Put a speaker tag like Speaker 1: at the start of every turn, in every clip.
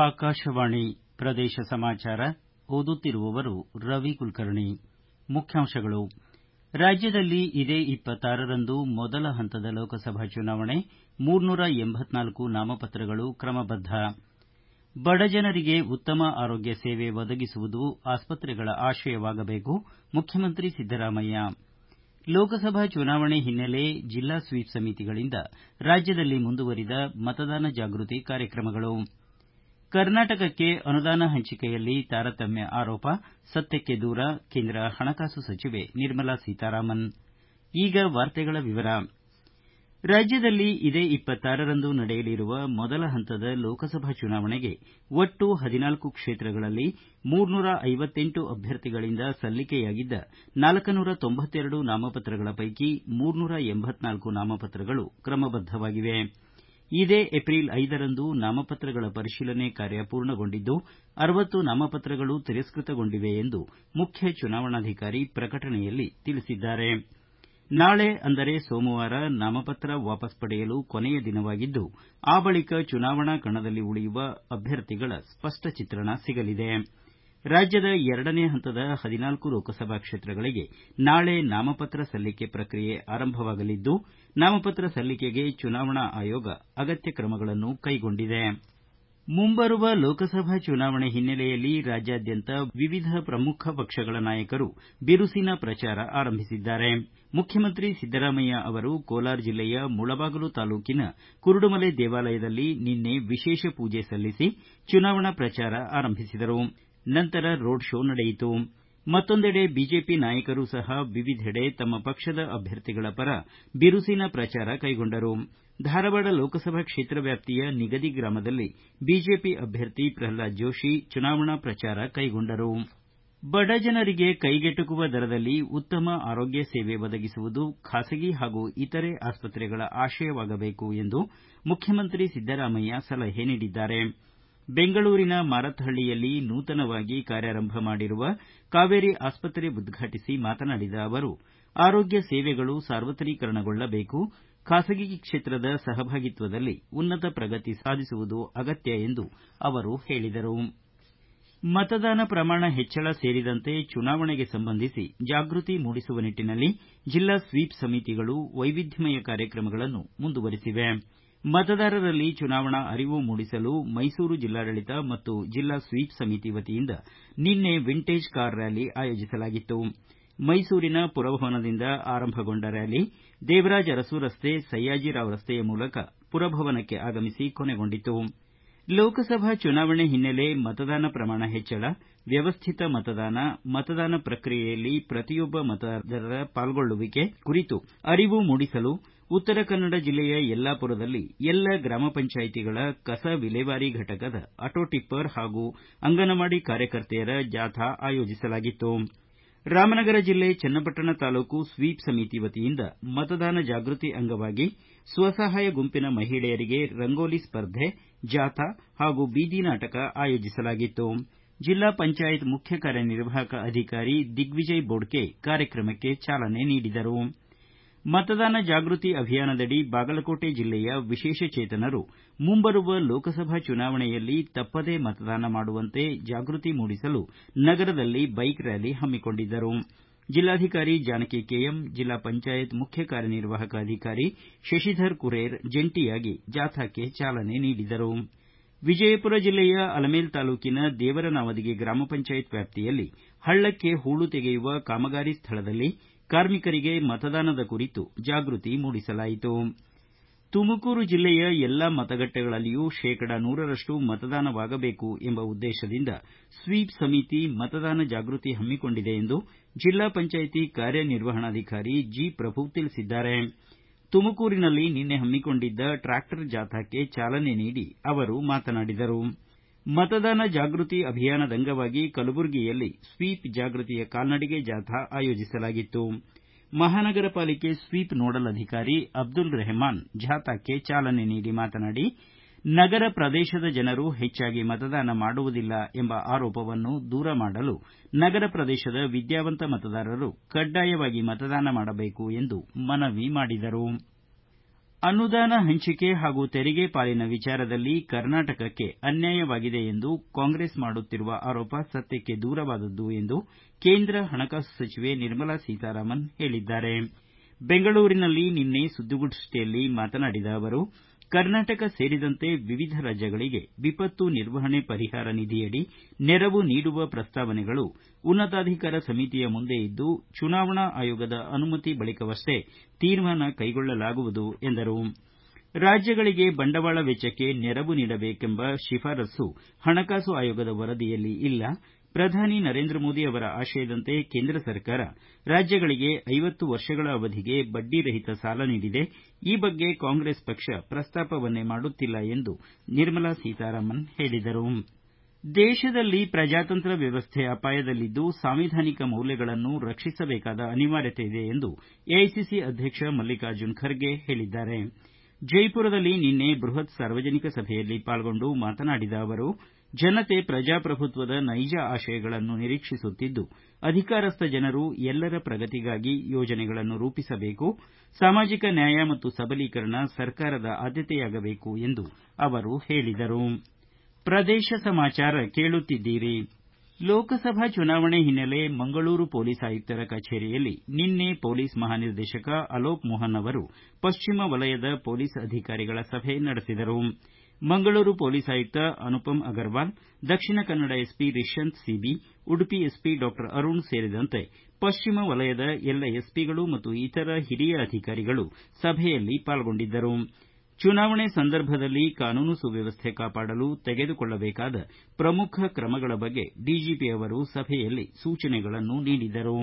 Speaker 1: ಆಕಾಶವಾಣಿ ಪ್ರದೇಶ ಸಮಾಚಾರ ಓದುತ್ತಿರುವವರು ರವಿ ಕುಲಕರ್ಣಿ ಮುಖ್ಯಾಂಶಗಳು ರಾಜ್ಯದಲ್ಲಿ ಇದೇ ರಂದು ಮೊದಲ ಹಂತದ ಲೋಕಸಭಾ ಚುನಾವಣೆ ಮೂರ್ನೂರ ಎಂಬತ್ನಾಲ್ಕು ನಾಮಪತ್ರಗಳು ಕ್ರಮಬದ್ಧ ಬಡಜನರಿಗೆ ಉತ್ತಮ ಆರೋಗ್ಯ ಸೇವೆ ಒದಗಿಸುವುದು ಆಸ್ಪತ್ರೆಗಳ ಆಶಯವಾಗಬೇಕು ಮುಖ್ಯಮಂತ್ರಿ ಸಿದ್ದರಾಮಯ್ಯ ಲೋಕಸಭಾ ಚುನಾವಣೆ ಹಿನ್ನೆಲೆ ಜಿಲ್ಲಾ ಸ್ವೀಪ್ ಸಮಿತಿಗಳಿಂದ ರಾಜ್ಯದಲ್ಲಿ ಮುಂದುವರಿದ ಮತದಾನ ಜಾಗೃತಿ ಕಾರ್ಯಕ್ರಮಗಳು ಕರ್ನಾಟಕಕ್ಕೆ ಅನುದಾನ ಹಂಚಿಕೆಯಲ್ಲಿ ತಾರತಮ್ಯ ಆರೋಪ ಸತ್ಯಕ್ಕೆ ದೂರ ಕೇಂದ್ರ ಹಣಕಾಸು ಸಚಿವೆ ನಿರ್ಮಲಾ ಸೀತಾರಾಮನ್ ಈಗ ವಾರ್ತೆಗಳ ವಿವರ ರಾಜ್ಯದಲ್ಲಿ ಇದೇ ರಂದು ನಡೆಯಲಿರುವ ಮೊದಲ ಹಂತದ ಲೋಕಸಭಾ ಚುನಾವಣೆಗೆ ಒಟ್ಟು ಹದಿನಾಲ್ಕು ಕ್ಷೇತ್ರಗಳಲ್ಲಿ ಮೂರ್ನೂರ ಐವತ್ತೆಂಟು ಅಭ್ಯರ್ಥಿಗಳಿಂದ ಸಲ್ಲಿಕೆಯಾಗಿದ್ದ ನಾಲ್ಕನೂರ ತೊಂಬತ್ತೆರಡು ನಾಮಪತ್ರಗಳ ಪೈಕಿ ಮೂರ್ನೂರ ಎಂಬತ್ನಾಲ್ಕು ನಾಮಪತ್ರಗಳು ಕ್ರಮಬದ್ದವಾಗಿವೆ ಇದೇ ಏಪ್ರಿಲ್ ಐದರಂದು ನಾಮಪತ್ರಗಳ ಪರಿಶೀಲನೆ ಕಾರ್ಯ ಪೂರ್ಣಗೊಂಡಿದ್ದು ಅರವತ್ತು ನಾಮಪತ್ರಗಳು ತಿರಸ್ಕೃತಗೊಂಡಿವೆ ಎಂದು ಮುಖ್ಯ ಚುನಾವಣಾಧಿಕಾರಿ ಪ್ರಕಟಣೆಯಲ್ಲಿ ತಿಳಿಸಿದ್ದಾರೆ ನಾಳೆ ಅಂದರೆ ಸೋಮವಾರ ನಾಮಪತ್ರ ವಾಪಸ್ ಪಡೆಯಲು ಕೊನೆಯ ದಿನವಾಗಿದ್ದು ಆ ಬಳಿಕ ಚುನಾವಣಾ ಕಣದಲ್ಲಿ ಉಳಿಯುವ ಅಭ್ಯರ್ಥಿಗಳ ಸ್ಪಷ್ಟ ಚಿತ್ರಣ ಸಿಗಲಿದೆ ರಾಜ್ಯದ ಎರಡನೇ ಹಂತದ ಹದಿನಾಲ್ಕು ಲೋಕಸಭಾ ಕ್ಷೇತ್ರಗಳಿಗೆ ನಾಳೆ ನಾಮಪತ್ರ ಸಲ್ಲಿಕೆ ಪ್ರಕ್ರಿಯೆ ಆರಂಭವಾಗಲಿದ್ದು ನಾಮಪತ್ರ ಸಲ್ಲಿಕೆಗೆ ಚುನಾವಣಾ ಆಯೋಗ ಅಗತ್ಯ ಕ್ರಮಗಳನ್ನು ಕೈಗೊಂಡಿದೆ ಮುಂಬರುವ ಲೋಕಸಭಾ ಚುನಾವಣೆ ಹಿನ್ನೆಲೆಯಲ್ಲಿ ರಾಜ್ಯಾದ್ಯಂತ ವಿವಿಧ ಪ್ರಮುಖ ಪಕ್ಷಗಳ ನಾಯಕರು ಬಿರುಸಿನ ಪ್ರಚಾರ ಆರಂಭಿಸಿದ್ದಾರೆ ಮುಖ್ಯಮಂತ್ರಿ ಸಿದ್ದರಾಮಯ್ಯ ಅವರು ಕೋಲಾರ ಜಿಲ್ಲೆಯ ಮುಳಬಾಗಿಲು ತಾಲೂಕಿನ ಕುರುಡುಮಲೆ ದೇವಾಲಯದಲ್ಲಿ ನಿನ್ನೆ ವಿಶೇಷ ಪೂಜೆ ಸಲ್ಲಿಸಿ ಚುನಾವಣಾ ಪ್ರಚಾರ ಆರಂಭಿಸಿದರು ನಂತರ ರೋಡ್ ಶೋ ನಡೆಯಿತು ಮತ್ತೊಂದೆಡೆ ಬಿಜೆಪಿ ನಾಯಕರು ಸಹ ವಿವಿಧೆಡೆ ತಮ್ಮ ಪಕ್ಷದ ಅಭ್ಯರ್ಥಿಗಳ ಪರ ಬಿರುಸಿನ ಪ್ರಚಾರ ಕೈಗೊಂಡರು ಧಾರವಾಡ ಲೋಕಸಭಾ ಕ್ಷೇತ್ರ ವ್ಯಾಪ್ತಿಯ ನಿಗದಿ ಗ್ರಾಮದಲ್ಲಿ ಬಿಜೆಪಿ ಅಭ್ಯರ್ಥಿ ಪ್ರಹ್ಲಾದ್ ಜೋಶಿ ಚುನಾವಣಾ ಪ್ರಚಾರ ಕೈಗೊಂಡರು ಬಡಜನರಿಗೆ ಕೈಗೆಟುಕುವ ದರದಲ್ಲಿ ಉತ್ತಮ ಆರೋಗ್ಯ ಸೇವೆ ಒದಗಿಸುವುದು ಖಾಸಗಿ ಹಾಗೂ ಇತರೆ ಆಸ್ಪತ್ರೆಗಳ ಆಶಯವಾಗಬೇಕು ಎಂದು ಮುಖ್ಯಮಂತ್ರಿ ಸಿದ್ದರಾಮಯ್ಯ ಸಲಹೆ ನೀಡಿದ್ದಾರೆ ಬೆಂಗಳೂರಿನ ಮಾರತ್ಹಳ್ಳಿಯಲ್ಲಿ ನೂತನವಾಗಿ ಕಾರ್ಯಾರಂಭ ಮಾಡಿರುವ ಕಾವೇರಿ ಆಸ್ಪತ್ರೆ ಉದ್ಘಾಟಿಸಿ ಮಾತನಾಡಿದ ಅವರು ಆರೋಗ್ಯ ಸೇವೆಗಳು ಸಾರ್ವತ್ರೀಕರಣಗೊಳ್ಳಬೇಕು ಖಾಸಗಿ ಕ್ಷೇತ್ರದ ಸಹಭಾಗಿತ್ವದಲ್ಲಿ ಉನ್ನತ ಪ್ರಗತಿ ಸಾಧಿಸುವುದು ಅಗತ್ಯ ಎಂದು ಅವರು ಹೇಳಿದರು ಮತದಾನ ಪ್ರಮಾಣ ಹೆಚ್ಚಳ ಸೇರಿದಂತೆ ಚುನಾವಣೆಗೆ ಸಂಬಂಧಿಸಿ ಜಾಗೃತಿ ಮೂಡಿಸುವ ನಿಟ್ಟನಲ್ಲಿ ಜಿಲ್ಲಾ ಸ್ವೀಪ್ ಸಮಿತಿಗಳು ವೈವಿಧ್ಯಮಯ ಕಾರ್ಯಕ್ರಮಗಳನ್ನು ಮುಂದುವರೆಸಿವೆ ಮತದಾರರಲ್ಲಿ ಚುನಾವಣಾ ಅರಿವು ಮೂಡಿಸಲು ಮೈಸೂರು ಜಿಲ್ಲಾಡಳಿತ ಮತ್ತು ಜಿಲ್ಲಾ ಸ್ವೀಪ್ ಸಮಿತಿ ವತಿಯಿಂದ ನಿನ್ನೆ ವಿಂಟೇಜ್ ಕಾರ್ ರ್ಯಾಲಿ ಆಯೋಜಿಸಲಾಗಿತ್ತು ಮೈಸೂರಿನ ಪುರಭವನದಿಂದ ಆರಂಭಗೊಂಡ ರ್ಯಾಲಿ ದೇವರಾಜ ಅರಸು ರಸ್ತೆ ಸಯ್ಯಾಜಿರಾವ್ ರಸ್ತೆಯ ಮೂಲಕ ಪುರಭವನಕ್ಕೆ ಆಗಮಿಸಿ ಕೊನೆಗೊಂಡಿತು ಲೋಕಸಭಾ ಚುನಾವಣೆ ಹಿನ್ನೆಲೆ ಮತದಾನ ಪ್ರಮಾಣ ಹೆಚ್ಚಳ ವ್ಯವಸ್ಥಿತ ಮತದಾನ ಮತದಾನ ಪ್ರಕ್ರಿಯೆಯಲ್ಲಿ ಪ್ರತಿಯೊಬ್ಬ ಮತದಾರರ ಪಾಲ್ಗೊಳ್ಳುವಿಕೆ ಕುರಿತು ಅರಿವು ಮೂಡಿಸಲು ಉತ್ತರ ಕನ್ನಡ ಜಿಲ್ಲೆಯ ಯಲ್ಲಾಪುರದಲ್ಲಿ ಎಲ್ಲ ಗ್ರಾಮ ಪಂಚಾಯಿತಿಗಳ ಕಸ ವಿಲೇವಾರಿ ಘಟಕದ ಆಟೋ ಟಿಪ್ಪರ್ ಹಾಗೂ ಅಂಗನವಾಡಿ ಕಾರ್ಯಕರ್ತೆಯರ ಜಾಥಾ ಆಯೋಜಿಸಲಾಗಿತ್ತು ರಾಮನಗರ ಜಿಲ್ಲೆ ಚನ್ನಪಟ್ಟಣ ತಾಲೂಕು ಸ್ವೀಪ್ ಸಮಿತಿ ವತಿಯಿಂದ ಮತದಾನ ಜಾಗೃತಿ ಅಂಗವಾಗಿ ಸ್ವಸಹಾಯ ಗುಂಪಿನ ಮಹಿಳೆಯರಿಗೆ ರಂಗೋಲಿ ಸ್ಪರ್ಧೆ ಜಾಥಾ ಹಾಗೂ ಬೀದಿ ನಾಟಕ ಆಯೋಜಿಸಲಾಗಿತ್ತು ಜಿಲ್ಲಾ ಪಂಚಾಯತ್ ಮುಖ್ಯ ಕಾರ್ಯನಿರ್ವಾಹಕ ಅಧಿಕಾರಿ ದಿಗ್ವಿಜಯ್ ಬೋಡ್ಕೆ ಕಾರ್ಯಕ್ರಮಕ್ಕೆ ಚಾಲನೆ ನೀಡಿದರು ಮತದಾನ ಜಾಗೃತಿ ಅಭಿಯಾನದಡಿ ಬಾಗಲಕೋಟೆ ಜಿಲ್ಲೆಯ ವಿಶೇಷಚೇತನರು ಮುಂಬರುವ ಲೋಕಸಭಾ ಚುನಾವಣೆಯಲ್ಲಿ ತಪ್ಪದೇ ಮತದಾನ ಮಾಡುವಂತೆ ಜಾಗೃತಿ ಮೂಡಿಸಲು ನಗರದಲ್ಲಿ ಬೈಕ್ ರ್ಯಾಲಿ ಹಮ್ಮಿಕೊಂಡಿದ್ದರು ಜಿಲ್ಲಾಧಿಕಾರಿ ಜಾನಕಿ ಕೆಎಂ ಜಿಲ್ಲಾ ಪಂಚಾಯತ್ ಮುಖ್ಯ ಕಾರ್ಯನಿರ್ವಾಹಕ ಅಧಿಕಾರಿ ಶಶಿಧರ್ ಕುರೇರ್ ಜಂಟಿಯಾಗಿ ಜಾಥಾಕ್ಕೆ ಚಾಲನೆ ನೀಡಿದರು ವಿಜಯಪುರ ಜಿಲ್ಲೆಯ ಅಲಮೇಲ್ ತಾಲೂಕಿನ ದೇವರನಾವದಗಿ ಗ್ರಾಮ ಪಂಚಾಯತ್ ವ್ಯಾಪ್ತಿಯಲ್ಲಿ ಹಳ್ಳಕ್ಕೆ ಹೂಳು ತೆಗೆಯುವ ಕಾಮಗಾರಿ ಸ್ಥಳದಲ್ಲಿ ಕಾರ್ಮಿಕರಿಗೆ ಮತದಾನದ ಕುರಿತು ಜಾಗೃತಿ ಮೂಡಿಸಲಾಯಿತು ತುಮಕೂರು ಜಿಲ್ಲೆಯ ಎಲ್ಲಾ ಮತಗಟ್ಟೆಗಳಲ್ಲಿಯೂ ಶೇಕಡಾ ನೂರರಷ್ಟು ಮತದಾನವಾಗಬೇಕು ಎಂಬ ಉದ್ದೇಶದಿಂದ ಸ್ವೀಪ್ ಸಮಿತಿ ಮತದಾನ ಜಾಗೃತಿ ಹಮ್ಮಿಕೊಂಡಿದೆ ಎಂದು ಜಿಲ್ಲಾ ಪಂಚಾಯಿತಿ ಕಾರ್ಯನಿರ್ವಹಣಾಧಿಕಾರಿ ಜಿ ಪ್ರಭು ತಿಳಿಸಿದ್ದಾರೆ ತುಮಕೂರಿನಲ್ಲಿ ನಿನ್ನೆ ಹಮ್ಮಿಕೊಂಡಿದ್ದ ಟ್ರಾಕ್ಟರ್ ಜಾಥಾಕ್ಕೆ ಚಾಲನೆ ನೀಡಿ ಅವರು ಮಾತನಾಡಿದರು ಮತದಾನ ಜಾಗೃತಿ ಅಭಿಯಾನದ ಅಂಗವಾಗಿ ಕಲಬುರಗಿಯಲ್ಲಿ ಸ್ವೀಪ್ ಜಾಗೃತಿಯ ಕಾಲ್ನಡಿಗೆ ಜಾಥಾ ಆಯೋಜಿಸಲಾಗಿತ್ತು ಮಹಾನಗರ ಪಾಲಿಕೆ ಸ್ವೀಪ್ ನೋಡಲ್ ಅಧಿಕಾರಿ ಅಬ್ದುಲ್ ರೆಹಮಾನ್ ಜಾಥಾಕ್ಕೆ ಚಾಲನೆ ನೀಡಿ ಮಾತನಾಡಿ ನಗರ ಪ್ರದೇಶದ ಜನರು ಹೆಚ್ಚಾಗಿ ಮತದಾನ ಮಾಡುವುದಿಲ್ಲ ಎಂಬ ಆರೋಪವನ್ನು ದೂರ ಮಾಡಲು ನಗರ ಪ್ರದೇಶದ ವಿದ್ಯಾವಂತ ಮತದಾರರು ಕಡ್ಡಾಯವಾಗಿ ಮತದಾನ ಮಾಡಬೇಕು ಎಂದು ಮನವಿ ಮಾಡಿದರು ಅನುದಾನ ಹಂಚಿಕೆ ಹಾಗೂ ತೆರಿಗೆ ಪಾಲಿನ ವಿಚಾರದಲ್ಲಿ ಕರ್ನಾಟಕಕ್ಕೆ ಅನ್ಯಾಯವಾಗಿದೆ ಎಂದು ಕಾಂಗ್ರೆಸ್ ಮಾಡುತ್ತಿರುವ ಆರೋಪ ಸತ್ಯಕ್ಕೆ ದೂರವಾದದ್ದು ಎಂದು ಕೇಂದ್ರ ಹಣಕಾಸು ಸಚಿವೆ ನಿರ್ಮಲಾ ಸೀತಾರಾಮನ್ ಹೇಳಿದ್ದಾರೆ ಬೆಂಗಳೂರಿನಲ್ಲಿ ನಿನ್ನೆ ಸುದ್ದಿಗೋಷ್ಠಿಯಲ್ಲಿ ಮಾತನಾಡಿದ ಅವರು ಕರ್ನಾಟಕ ಸೇರಿದಂತೆ ವಿವಿಧ ರಾಜ್ಯಗಳಿಗೆ ವಿಪತ್ತು ನಿರ್ವಹಣೆ ಪರಿಹಾರ ನಿಧಿಯಡಿ ನೆರವು ನೀಡುವ ಪ್ರಸ್ತಾವನೆಗಳು ಉನ್ನತಾಧಿಕಾರ ಸಮಿತಿಯ ಮುಂದೆ ಇದ್ದು ಚುನಾವಣಾ ಆಯೋಗದ ಅನುಮತಿ ಬಳಿಕವಷ್ಟೇ ತೀರ್ಮಾನ ಕೈಗೊಳ್ಳಲಾಗುವುದು ಎಂದರು ರಾಜ್ಯಗಳಿಗೆ ಬಂಡವಾಳ ವೆಚ್ಚಕ್ಕೆ ನೆರವು ನೀಡಬೇಕೆಂಬ ಶಿಫಾರಸ್ಸು ಹಣಕಾಸು ಆಯೋಗದ ವರದಿಯಲ್ಲಿ ಇಲ್ಲ ಪ್ರಧಾನಿ ನರೇಂದ್ರ ಮೋದಿ ಅವರ ಆಶಯದಂತೆ ಕೇಂದ್ರ ಸರ್ಕಾರ ರಾಜ್ಯಗಳಿಗೆ ಐವತ್ತು ವರ್ಷಗಳ ಅವಧಿಗೆ ಬಡ್ಡಿ ರಹಿತ ಸಾಲ ನೀಡಿದೆ ಈ ಬಗ್ಗೆ ಕಾಂಗ್ರೆಸ್ ಪಕ್ಷ ಪ್ರಸ್ತಾಪವನ್ನೇ ಮಾಡುತ್ತಿಲ್ಲ ಎಂದು ನಿರ್ಮಲಾ ಸೀತಾರಾಮನ್ ಹೇಳಿದರು ದೇಶದಲ್ಲಿ ಪ್ರಜಾತಂತ್ರ ವ್ಯವಸ್ಥೆ ಅಪಾಯದಲ್ಲಿದ್ದು ಸಾಂವಿಧಾನಿಕ ಮೌಲ್ಯಗಳನ್ನು ರಕ್ಷಿಸಬೇಕಾದ ಅನಿವಾರ್ಯತೆ ಇದೆ ಎಂದು ಎಐಸಿಸಿ ಅಧ್ಯಕ್ಷ ಮಲ್ಲಿಕಾರ್ಜುನ ಖರ್ಗೆ ಹೇಳಿದ್ದಾರೆ ಜೈಪುರದಲ್ಲಿ ನಿನ್ನೆ ಬೃಹತ್ ಸಾರ್ವಜನಿಕ ಸಭೆಯಲ್ಲಿ ಪಾಲ್ಗೊಂಡು ಮಾತನಾಡಿದ ಅವರು ಜನತೆ ಪ್ರಜಾಪ್ರಭುತ್ವದ ನೈಜ ಆಶಯಗಳನ್ನು ನಿರೀಕ್ಷಿಸುತ್ತಿದ್ದು ಅಧಿಕಾರಸ್ಥ ಜನರು ಎಲ್ಲರ ಪ್ರಗತಿಗಾಗಿ ಯೋಜನೆಗಳನ್ನು ರೂಪಿಸಬೇಕು ಸಾಮಾಜಿಕ ನ್ಯಾಯ ಮತ್ತು ಸಬಲೀಕರಣ ಸರ್ಕಾರದ ಆದ್ಯತೆಯಾಗಬೇಕು ಎಂದು ಅವರು ಹೇಳಿದರು ಪ್ರದೇಶ ಸಮಾಚಾರ ಕೇಳುತ್ತಿದ್ದೀರಿ ಲೋಕಸಭಾ ಚುನಾವಣೆ ಹಿನ್ನೆಲೆ ಮಂಗಳೂರು ಪೊಲೀಸ್ ಆಯುಕ್ತರ ಕಚೇರಿಯಲ್ಲಿ ನಿನ್ನೆ ಪೊಲೀಸ್ ಮಹಾನಿರ್ದೇಶಕ ಅಲೋಕ್ ಮೋಹನ್ ಅವರು ಪಶ್ಚಿಮ ವಲಯದ ಪೊಲೀಸ್ ಅಧಿಕಾರಿಗಳ ಸಭೆ ನಡೆಸಿದರು ಮಂಗಳೂರು ಪೊಲೀಸ್ ಆಯುಕ್ತ Anupam Agarwal Dakshina Kannada SP Rishyanth C B Udupi SP ಡಾ ಅರುಣ್ ಸೇರಿದಂತೆ ಪಶ್ಚಿಮ ವಲಯದ ಎಲ್ಲ ಎಸ್ಪಿಗಳು ಮತ್ತು ಇತರ ಹಿರಿಯ ಅಧಿಕಾರಿಗಳು ಸಭೆಯಲ್ಲಿ ಪಾಲ್ಗೊಂಡಿದ್ದರು ಚುನಾವಣೆ ಸಂದರ್ಭದಲ್ಲಿ ಕಾನೂನು ಸುವ್ಯವಸ್ಥೆ ಕಾಪಾಡಲು ತೆಗೆದುಕೊಳ್ಳಬೇಕಾದ ಪ್ರಮುಖ ಕ್ರಮಗಳ ಬಗ್ಗೆ ಡಿಜಿಪಿ ಅವರು ಸಭೆಯಲ್ಲಿ ಸೂಚನೆಗಳನ್ನು ನೀಡಿದರು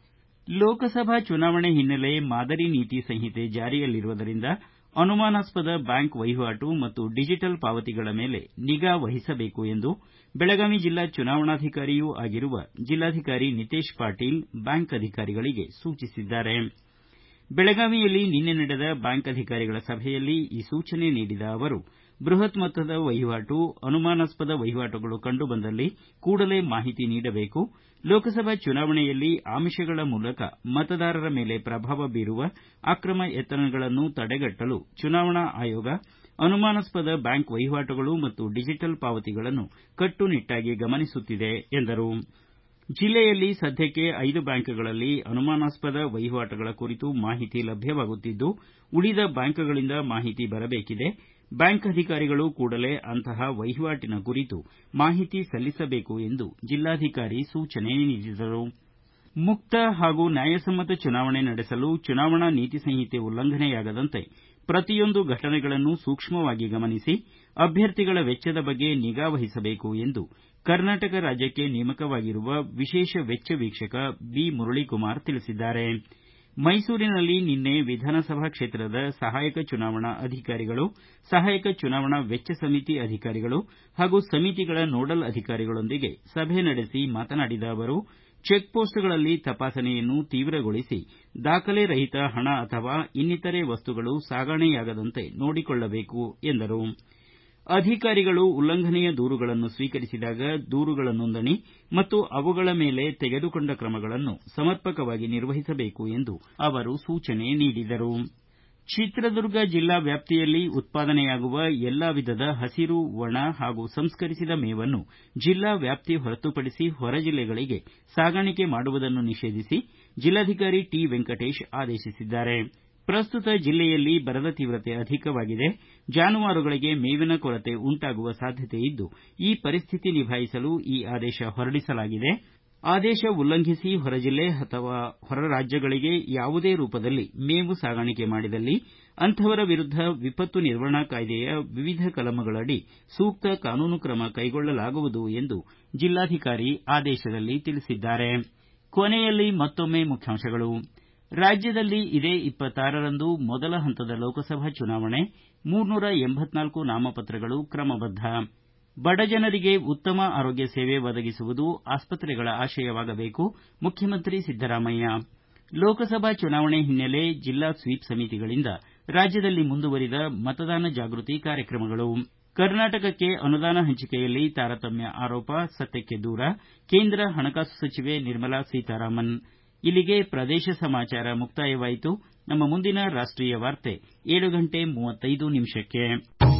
Speaker 1: ಲೋಕಸಭಾ ಚುನಾವಣೆ ಹಿನ್ನೆಲೆ ಮಾದರಿ ನೀತಿ ಸಂಹಿತೆ ಜಾರಿಯಲ್ಲಿರುವುದರಿಂದ ಅನುಮಾನಾಸ್ಪದ ಬ್ಯಾಂಕ್ ವಹಿವಾಟು ಮತ್ತು ಡಿಜಿಟಲ್ ಪಾವತಿಗಳ ಮೇಲೆ ನಿಗಾ ವಹಿಸಬೇಕು ಎಂದು ಬೆಳಗಾವಿ ಜಿಲ್ಲಾ ಚುನಾವಣಾಧಿಕಾರಿಯೂ ಆಗಿರುವ ಜಿಲ್ಲಾಧಿಕಾರಿ ನಿತೇಶ್ ಪಾಟೀಲ್ ಬ್ಯಾಂಕ್ ಅಧಿಕಾರಿಗಳಿಗೆ ಸೂಚಿಸಿದ್ದಾರೆ ಬೆಳಗಾವಿಯಲ್ಲಿ ನಿನ್ನೆ ನಡೆದ ಬ್ಯಾಂಕ್ ಅಧಿಕಾರಿಗಳ ಸಭೆಯಲ್ಲಿ ಈ ಸೂಚನೆ ನೀಡಿದ ಅವರು ಬೃಹತ್ ಮೊತ್ತದ ವಹಿವಾಟು ಅನುಮಾನಾಸ್ಪದ ವಹಿವಾಟುಗಳು ಕಂಡುಬಂದಲ್ಲಿ ಕೂಡಲೇ ಮಾಹಿತಿ ನೀಡಬೇಕು ಲೋಕಸಭಾ ಚುನಾವಣೆಯಲ್ಲಿ ಆಮಿಷಗಳ ಮೂಲಕ ಮತದಾರರ ಮೇಲೆ ಪ್ರಭಾವ ಬೀರುವ ಅಕ್ರಮ ಯತ್ನಗಳನ್ನು ತಡೆಗಟ್ಟಲು ಚುನಾವಣಾ ಆಯೋಗ ಅನುಮಾನಾಸ್ಪದ ಬ್ಯಾಂಕ್ ವಹಿವಾಟುಗಳು ಮತ್ತು ಡಿಜಿಟಲ್ ಪಾವತಿಗಳನ್ನು ಕಟ್ಟುನಿಟ್ಟಾಗಿ ಗಮನಿಸುತ್ತಿದೆ ಎಂದರು ಜಿಲ್ಲೆಯಲ್ಲಿ ಸದ್ಯಕ್ಕೆ ಐದು ಬ್ಯಾಂಕ್ಗಳಲ್ಲಿ ಅನುಮಾನಾಸ್ಪದ ವಹಿವಾಟುಗಳ ಕುರಿತು ಮಾಹಿತಿ ಲಭ್ಯವಾಗುತ್ತಿದ್ದು ಉಳಿದ ಬ್ಯಾಂಕ್ಗಳಿಂದ ಮಾಹಿತಿ ಬರಬೇಕಿದೆ ಬ್ಯಾಂಕ್ ಅಧಿಕಾರಿಗಳು ಕೂಡಲೇ ಅಂತಹ ವಹಿವಾಟಿನ ಕುರಿತು ಮಾಹಿತಿ ಸಲ್ಲಿಸಬೇಕು ಎಂದು ಜಿಲ್ಲಾಧಿಕಾರಿ ಸೂಚನೆ ನೀಡಿದರು ಮುಕ್ತ ಹಾಗೂ ನ್ಯಾಯಸಮ್ಮತ ಚುನಾವಣೆ ನಡೆಸಲು ಚುನಾವಣಾ ನೀತಿ ಸಂಹಿತೆ ಉಲ್ಲಂಘನೆಯಾಗದಂತೆ ಪ್ರತಿಯೊಂದು ಘಟನೆಗಳನ್ನು ಸೂಕ್ಷ್ಮವಾಗಿ ಗಮನಿಸಿ ಅಭ್ಯರ್ಥಿಗಳ ವೆಚ್ಚದ ಬಗ್ಗೆ ನಿಗಾ ವಹಿಸಬೇಕು ಎಂದು ಕರ್ನಾಟಕ ರಾಜ್ಯಕ್ಕೆ ನೇಮಕವಾಗಿರುವ ವಿಶೇಷ ವೆಚ್ಚ ವೀಕ್ಷಕ ಬಿ ಮುರಳೀಕುಮಾರ್ ತಿಳಿಸಿದ್ದಾರೆ ಮೈಸೂರಿನಲ್ಲಿ ನಿನ್ನೆ ವಿಧಾನಸಭಾ ಕ್ಷೇತ್ರದ ಸಹಾಯಕ ಚುನಾವಣಾ ಅಧಿಕಾರಿಗಳು ಸಹಾಯಕ ಚುನಾವಣಾ ವೆಚ್ಚ ಸಮಿತಿ ಅಧಿಕಾರಿಗಳು ಹಾಗೂ ಸಮಿತಿಗಳ ನೋಡಲ್ ಅಧಿಕಾರಿಗಳೊಂದಿಗೆ ಸಭೆ ನಡೆಸಿ ಮಾತನಾಡಿದ ಅವರು ಚೆಕ್ಪೋಸ್ಟ್ಗಳಲ್ಲಿ ತಪಾಸಣೆಯನ್ನು ತೀವ್ರಗೊಳಿಸಿ ದಾಖಲೆ ರಹಿತ ಹಣ ಅಥವಾ ಇನ್ನಿತರೆ ವಸ್ತುಗಳು ಸಾಗಣೆಯಾಗದಂತೆ ನೋಡಿಕೊಳ್ಳಬೇಕು ಎಂದರು ಅಧಿಕಾರಿಗಳು ಉಲ್ಲಂಘನೆಯ ದೂರುಗಳನ್ನು ಸ್ವೀಕರಿಸಿದಾಗ ದೂರುಗಳ ನೋಂದಣಿ ಮತ್ತು ಅವುಗಳ ಮೇಲೆ ತೆಗೆದುಕೊಂಡ ಕ್ರಮಗಳನ್ನು ಸಮರ್ಪಕವಾಗಿ ನಿರ್ವಹಿಸಬೇಕು ಎಂದು ಅವರು ಸೂಚನೆ ನೀಡಿದರು ಚಿತ್ರದುರ್ಗ ಜಿಲ್ಲಾ ವ್ಯಾಪ್ತಿಯಲ್ಲಿ ಉತ್ಪಾದನೆಯಾಗುವ ಎಲ್ಲಾ ವಿಧದ ಹಸಿರು ಒಣ ಹಾಗೂ ಸಂಸ್ಕರಿಸಿದ ಮೇವನ್ನು ಜಿಲ್ಲಾ ವ್ಯಾಪ್ತಿ ಹೊರತುಪಡಿಸಿ ಹೊರ ಜಿಲ್ಲೆಗಳಿಗೆ ಸಾಗಾಣಿಕೆ ಮಾಡುವುದನ್ನು ನಿಷೇಧಿಸಿ ಜಿಲ್ಲಾಧಿಕಾರಿ ಟಿ ವೆಂಕಟೇಶ್ ಆದೇಶಿಸಿದ್ದಾರೆ ಪ್ರಸ್ತುತ ಜಿಲ್ಲೆಯಲ್ಲಿ ಬರದ ತೀವ್ರತೆ ಅಧಿಕವಾಗಿದೆ ಜಾನುವಾರುಗಳಿಗೆ ಮೇವಿನ ಕೊರತೆ ಉಂಟಾಗುವ ಸಾಧ್ಯತೆ ಇದ್ದು ಈ ಪರಿಸ್ಥಿತಿ ನಿಭಾಯಿಸಲು ಈ ಆದೇಶ ಹೊರಡಿಸಲಾಗಿದೆ ಆದೇಶ ಉಲ್ಲಂಘಿಸಿ ಹೊರ ಜಿಲ್ಲೆ ಅಥವಾ ಹೊರ ರಾಜ್ಯಗಳಿಗೆ ಯಾವುದೇ ರೂಪದಲ್ಲಿ ಮೇವು ಸಾಗಾಣಿಕೆ ಮಾಡಿದಲ್ಲಿ ಅಂತಹವರ ವಿರುದ್ಧ ವಿಪತ್ತು ನಿರ್ವಹಣಾ ಕಾಯ್ದೆಯ ವಿವಿಧ ಕಲಮುಗಳಡಿ ಸೂಕ್ತ ಕಾನೂನು ಕ್ರಮ ಕೈಗೊಳ್ಳಲಾಗುವುದು ಎಂದು ಜಿಲ್ಲಾಧಿಕಾರಿ ಆದೇಶದಲ್ಲಿ ತಿಳಿಸಿದ್ದಾರೆ ಕೊನೆಯಲ್ಲಿ ಮತ್ತೊಮ್ಮೆ ಮುಖ್ಯಾಂಶಗಳು ರಾಜ್ಯದಲ್ಲಿ ಇದೇ ಇಪ್ಪತ್ತಾರರಂದು ಮೊದಲ ಹಂತದ ಲೋಕಸಭಾ ಚುನಾವಣೆ ಮೂರ್ನೂರ ಎಂಬತ್ನಾಲ್ಕು ನಾಮಪತ್ರಗಳು ಕ್ರಮಬದ್ಧ ಬಡಜನರಿಗೆ ಉತ್ತಮ ಆರೋಗ್ಯ ಸೇವೆ ಒದಗಿಸುವುದು ಆಸ್ಪತ್ರೆಗಳ ಆಶಯವಾಗಬೇಕು ಮುಖ್ಯಮಂತ್ರಿ ಸಿದ್ದರಾಮಯ್ಯ ಲೋಕಸಭಾ ಚುನಾವಣೆ ಹಿನ್ನೆಲೆ ಜಿಲ್ಲಾ ಸ್ವೀಪ್ ಸಮಿತಿಗಳಿಂದ ರಾಜ್ಯದಲ್ಲಿ ಮುಂದುವರಿದ ಮತದಾನ ಜಾಗೃತಿ ಕಾರ್ಯಕ್ರಮಗಳು ಕರ್ನಾಟಕಕ್ಕೆ ಅನುದಾನ ಹಂಚಿಕೆಯಲ್ಲಿ ತಾರತಮ್ಯ ಆರೋಪ ಸತ್ಯಕ್ಕೆ ದೂರ ಕೇಂದ್ರ ಹಣಕಾಸು ಸಚಿವೆ ನಿರ್ಮಲಾ ಸೀತಾರಾಮನ್ ಇಲ್ಲಿಗೆ ಪ್ರದೇಶ ಸಮಾಚಾರ ಮುಕ್ತಾಯವಾಯಿತು ನಮ್ಮ ಮುಂದಿನ ರಾಷ್ಟೀಯ ವಾರ್ತೆ ಏಳು ಗಂಟೆ ಮೂವತ್ತೈದು ನಿಮಿಷಕ್ಕೆ